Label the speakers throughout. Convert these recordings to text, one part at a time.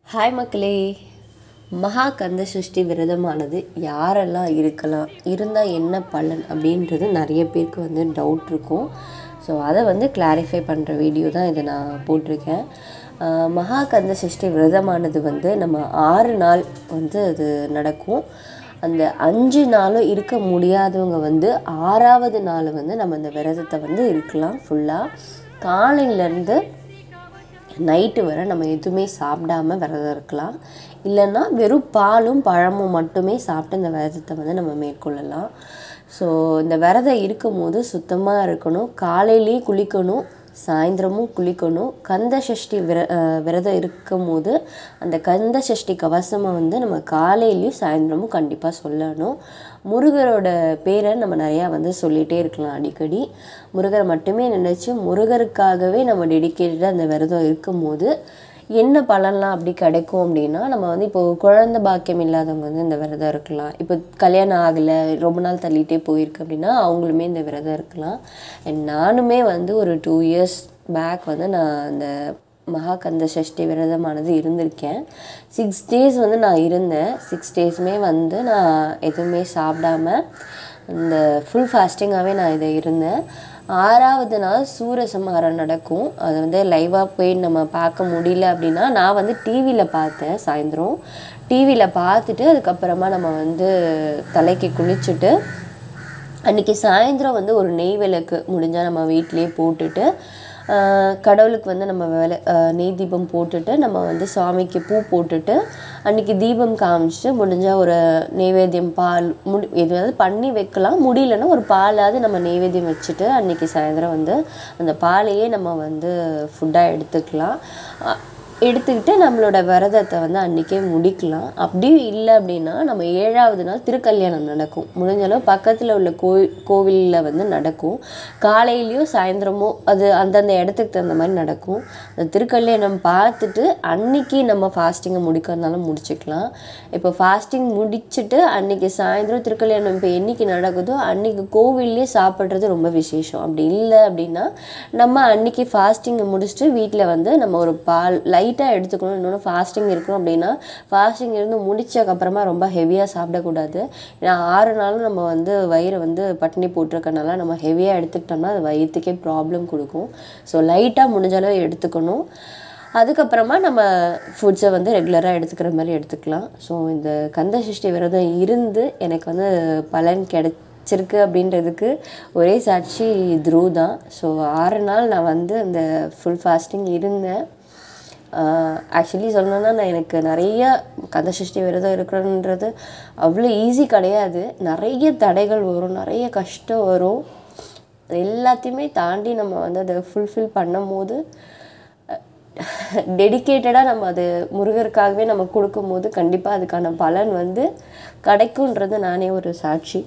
Speaker 1: hi மக்களே மகா கந்த சஷ்டி விரதமானது யாரெல்லாம் இருக்கலாம் இருந்தால் என்ன பலன் அப்படின்றது நிறைய பேருக்கு வந்து டவுட் இருக்கும் ஸோ அதை வந்து கிளாரிஃபை பண்ணுற வீடியோ தான் இதை நான் போட்டிருக்கேன் ஆஹ் மகா கந்த சஷ்டி விரதமானது வந்து நம்ம ஆறு நாள் வந்து அது நடக்கும் அந்த அஞ்சு நாளும் இருக்க முடியாதவங்க வந்து ஆறாவது நாள் வந்து நம்ம அந்த விரதத்தை வந்து இருக்கலாம் ஃபுல்லாக காலையிலேருந்து நைட்டு வரை நம்ம எதுவுமே சாப்பிடாம விரதம் இருக்கலாம் இல்லைன்னா வெறும் பாலும் பழமும் மட்டுமே சாப்பிட்டு இந்த விரதத்தை வந்து நம்ம மேற்கொள்ளலாம் ஸோ இந்த விரதம் இருக்கும்போது சுத்தமாக இருக்கணும் காலையிலேயே குளிக்கணும் சாயந்தரமும் குளிக்கணும் கந்த சஷ்டி விர அஹ் விரதம் இருக்கும்போது அந்த கந்த சஷ்டி கவசமை வந்து நம்ம காலையிலையும் சாயந்தரமும் கண்டிப்பாக சொல்லணும் முருகரோட பேரை நம்ம நிறையா வந்து சொல்லிகிட்டே இருக்கலாம் அடிக்கடி முருகரை மட்டுமே நினச்சி முருகருக்காகவே நம்ம டெடிக்கேட்டடாக அந்த விரதம் இருக்கும்போது என்ன பலன்லாம் அப்படி கிடைக்கும் அப்படின்னா நம்ம வந்து இப்போ குழந்தை பாக்கியம் இல்லாதவங்க வந்து இந்த விரதம் இருக்கலாம் இப்போ கல்யாணம் ஆகலை ரொம்ப நாள் தள்ளிட்டே போயிருக்கு அப்படின்னா அவங்களுமே இந்த விரதம் இருக்கலாம் அண்ட் நானுமே வந்து ஒரு டூ இயர்ஸ் பேக் வந்து நான் அந்த மகாகந்த சஷ்டி விரதமானது இருந்திருக்கேன் சிக்ஸ் டேஸ் வந்து நான் இருந்தேன் சிக்ஸ் டேஸுமே வந்து நான் எதுவுமே சாப்பிடாம இந்த ஃபுல் ஃபாஸ்டிங்காகவே நான் இதை இருந்தேன் ஆறாவது நாள் சூரசம்ஹாரம் நடக்கும் அது வந்து லைவாக போய் நம்ம பார்க்க முடியல அப்படின்னா நான் வந்து டிவியில் பார்த்தேன் சாயந்தரம் டிவியில் பார்த்துட்டு அதுக்கப்புறமா நம்ம வந்து தலைக்கு குளிச்சுட்டு அன்றைக்கி சாயந்தரம் வந்து ஒரு நெய் விளக்கு முடிஞ்சால் நம்ம வீட்டிலேயே போட்டுட்டு ஆஹ் கடவுளுக்கு வந்து நம்ம வேலை ஆஹ் நெய் தீபம் போட்டுட்டு நம்ம வந்து சாமிக்கு பூ போட்டுட்டு அன்றைக்கி தீபம் காமிச்சிட்டு முடிஞ்சால் ஒரு நெய்வேத்தியம் பால் முடி எதுவாவது பண்ணி வைக்கலாம் முடியலன்னா ஒரு பாலாவது நம்ம நெய்வேத்தியம் வச்சுட்டு அன்றைக்கி சாயந்தரம் வந்து அந்த பாலையே நம்ம வந்து ஃபுட்டாக எடுத்துக்கலாம் அஹ் எடுத்துக்கிட்டு நம்மளோட விரதத்தை வந்து அன்றைக்கே முடிக்கலாம் அப்படியும் இல்லை அப்படின்னா நம்ம ஏழாவது நாள் திருக்கல்யாணம் நடக்கும் முடிஞ்ச அளவு பக்கத்தில் உள்ள கோவில் கோவிலில் வந்து நடக்கும் காலையிலையோ சாயந்தரமோ அது அந்தந்த இடத்துக்கு தகுந்த மாதிரி நடக்கும் அந்த திருக்கல்யாணம் பார்த்துட்டு அன்னைக்கு நம்ம ஃபாஸ்டிங்கை முடிக்கிறதுனால முடிச்சுக்கலாம் இப்போ ஃபாஸ்டிங் முடிச்சுட்டு அன்னைக்கு சாயந்தரம் திருக்கல்யாணம் இப்போ என்னைக்கு நடக்குதோ அன்னைக்கு கோவில்லே சாப்பிட்றது ரொம்ப விசேஷம் அப்படி இல்லை அப்படின்னா நம்ம அன்னைக்கு ஃபாஸ்டிங்கை முடிச்சுட்டு வீட்டில் வந்து நம்ம ஒரு பால் லைட்டாக எடுத்துக்கணும் இன்னொன்று ஃபாஸ்டிங் இருக்கணும் அப்படின்னா ஃபாஸ்டிங் இருந்து முடிச்சதுக்கப்புறமா ரொம்ப ஹெவியாக சாப்பிடக்கூடாது ஏன்னா ஆறு நாளும் நம்ம வந்து வயிறை வந்து பட்டினி போட்டிருக்கனால நம்ம ஹெவியாக எடுத்துக்கிட்டோம்னா அது வயிற்றுக்கே ப்ராப்ளம் கொடுக்கும் ஸோ லைட்டாக முடிஞ்ச அளவு எடுத்துக்கணும் அதுக்கப்புறமா நம்ம ஃபுட்ஸை வந்து ரெகுலராக எடுத்துக்கிற மாதிரி எடுத்துக்கலாம் ஸோ இந்த கந்த சஷ்டி விரதம் இருந்து எனக்கு வந்து பலன் கிடைச்சிருக்கு அப்படின்றதுக்கு ஒரே சாட்சி த்ரூ தான் ஸோ ஆறு நாள் நான் வந்து அந்த ஃபுல் ஃபாஸ்டிங் இருந்தேன் ஆக்சுவலி சொல்லணுன்னா நான் எனக்கு நிறைய கந்த சஷ்டி விரதம் இருக்கிறன்றது அவ்வளோ ஈஸி கிடையாது நிறைய தடைகள் வரும் நிறைய கஷ்டம் வரும் அது எல்லாத்தையுமே தாண்டி நம்ம வந்து அதை ஃபுல்ஃபில் பண்ணும் போது டெடிக்கேட்டடாக நம்ம அது முருகருக்காகவே நம்ம கொடுக்கும்போது கண்டிப்பாக அதுக்கான பலன் வந்து கிடைக்குன்றது நானே ஒரு சாட்சி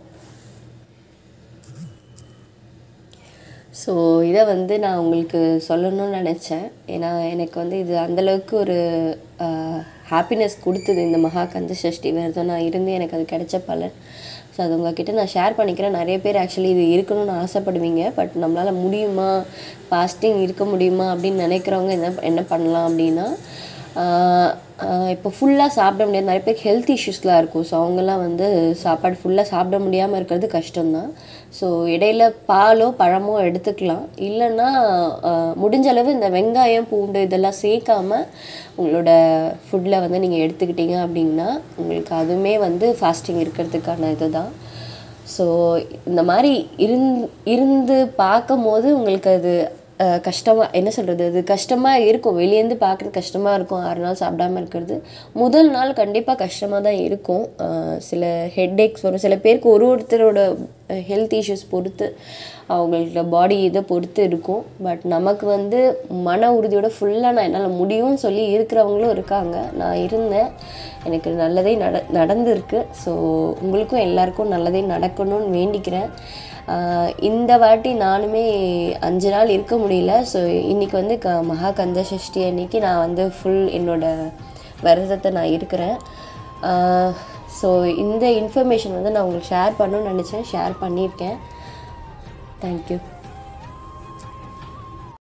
Speaker 1: ஸோ இதை வந்து நான் உங்களுக்கு சொல்லணும்னு நினச்சேன் ஏன்னா எனக்கு வந்து இது அந்தளவுக்கு ஒரு ஹாப்பினஸ் கொடுத்தது இந்த மகா கந்த சஷ்டி விரதம் நான் இருந்து எனக்கு அது கிடைச்ச பலன் ஸோ அது உங்ககிட்ட நான் ஷேர் பண்ணிக்கிறேன் நிறைய பேர் ஆக்சுவலி இது இருக்கணும்னு ஆசைப்படுவீங்க பட் நம்மளால் முடியுமா ஃபாஸ்டிங் இருக்க முடியுமா அப்படின்னு நினைக்கிறவங்க என்ன என்ன பண்ணலாம் அப்படின்னா இப்போ ஃபுல்லாக சாப்பிட முடியாது நிறைய பேருக்கு ஹெல்த் இஷ்யூஸ்லாம் இருக்கும் ஸோ அவங்கெல்லாம் வந்து சாப்பாடு ஃபுல்லாக சாப்பிட முடியாமல் இருக்கிறது கஷ்டம்தான் ஸோ இடையில பாலோ பழமோ எடுத்துக்கலாம் இல்லைன்னா முடிஞ்ச அளவு இந்த வெங்காயம் பூண்டு இதெல்லாம் சேர்க்காம உங்களோட ஃபுட்டில் வந்து நீங்கள் எடுத்துக்கிட்டீங்க அப்படின்னா உங்களுக்கு அதுவுமே வந்து ஃபாஸ்டிங் இருக்கிறதுக்கான இது தான் ஸோ இந்த மாதிரி இருந் இருந்து பார்க்கும் போது உங்களுக்கு அது கஷ்டமாக என்ன சொல்கிறது அது கஷ்டமாக இருக்கும் வெளியேருந்து பார்க்குறது கஷ்டமாக இருக்கும் ஆறு நாள் சாப்பிடாம இருக்கிறது முதல் நாள் கண்டிப்பாக கஷ்டமாக தான் இருக்கும் சில ஹெட்ஏக்ஸ் வரும் சில பேருக்கு ஒரு ஒருத்தரோட ஹெல்த் இஷ்யூஸ் பொறுத்து அவங்களோட பாடி இதை பொறுத்து இருக்கும் பட் நமக்கு வந்து மன உறுதியோட ஃபுல்லாக நான் என்னால் முடியும்னு சொல்லி இருக்கிறவங்களும் இருக்காங்க நான் இருந்தேன் எனக்கு நல்லதே நட நடந்திருக்கு ஸோ உங்களுக்கும் எல்லாருக்கும் நல்லதே நடக்கணும்னு வேண்டிக்கிறேன் இந்த வாட்டி நானுமே அஞ்சு நாள் இருக்க முடியல ஸோ இன்றைக்கி வந்து க மகா கந்த சஷ்டி அன்னைக்கு நான் வந்து ஃபுல் என்னோட விரதத்தை நான் இருக்கிறேன் ஸோ இந்த இன்ஃபர்மேஷன் வந்து நான் உங்களுக்கு ஷேர் பண்ணணும்னு நினச்சேன் ஷேர் பண்ணியிருக்கேன் தேங்க்யூ